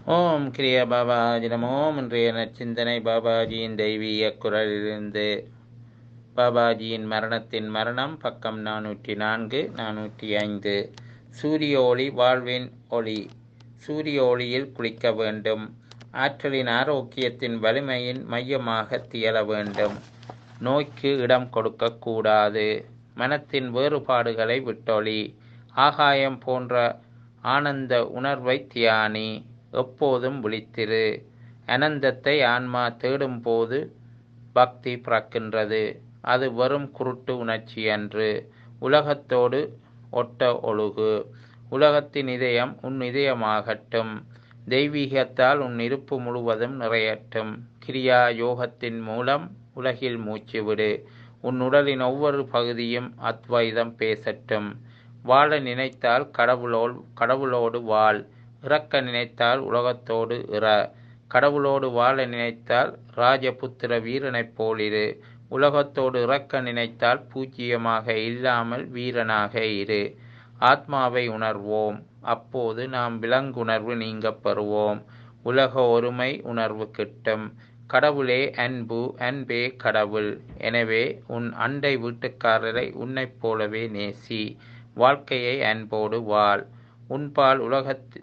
ஓம் கிரிய பாபாஜி நமோ இன்றைய நற்சிந்தனை பாபாஜியின் தெய்வீக குரலிலிருந்து பாபாஜியின் மரணத்தின் மரணம் பக்கம் நானூற்றி நான்கு நானூற்றி ஐந்து சூரிய ஒளி வாழ்வின் ஒளி சூரிய ஒளியில் குளிக்க வேண்டும் ஆற்றலின் ஆரோக்கியத்தின் வலிமையின் மையமாக தியல வேண்டும் நோய்க்கு இடம் கொடுக்கக்கூடாது மனத்தின் வேறுபாடுகளை விட்டொளி ஆகாயம் போன்ற ஆனந்த உணர்வை தியானி எப்போதும் விழித்திரு அனந்தத்தை ஆன்மா தேடும் போது பக்தி பிறக்கின்றது அது வெறும் குருட்டு உணர்ச்சி அன்று உலகத்தோடு ஒட்ட ஒழுகு உலகத்தின் இதயம் உன் இதயமாகட்டும் தெய்வீகத்தால் உன் இருப்பு முழுவதும் நிறையட்டும் கிரியா யோகத்தின் மூலம் உலகில் மூச்சு விடு உன் உடலின் ஒவ்வொரு பகுதியும் அத்வைதம் பேசட்டும் வாழ நினைத்தால் கடவுளோடு கடவுளோடு வாழ் இறக்க நினைத்தால் உலகத்தோடு இற கடவுளோடு வாழ நினைத்தால் ராஜபுத்திர வீரனைப் போலிரு உலகத்தோடு இறக்க நினைத்தால் பூஜ்ஜியமாக இல்லாமல் வீரனாக இரு ஆத்மாவை உணர்வோம் அப்போது நாம் விலங்குணர்வு நீங்க பெறுவோம் உலக ஒருமை உணர்வு கிட்டும் கடவுளே அன்பு அன்பே கடவுள் எனவே உன் அண்டை வீட்டுக்காரரை உன்னைப் போலவே நேசி வாழ்க்கையை அன்போடு வாழ் உன்பால் உலகத்து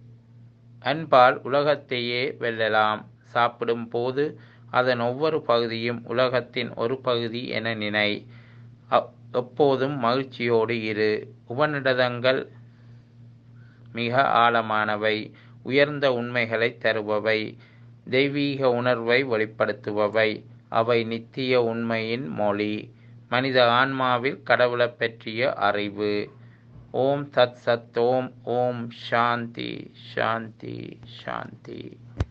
அன்பால் உலகத்தையே வெல்லலாம் சாப்பிடும் போது அதன் ஒவ்வொரு பகுதியும் உலகத்தின் ஒரு பகுதி என நினை எப்போதும் மகிழ்ச்சியோடு இரு உபநிடதங்கள் மிக ஆழமானவை உயர்ந்த உண்மைகளை தருபவை தெய்வீக உணர்வை வெளிப்படுத்துபவை அவை நித்திய உண்மையின் மொழி மனித ஆன்மாவில் கடவுளை பற்றிய அறிவு ஓம் தத் சத் ஓம் ஓம் சாந்தி சாந்தி சாந்தி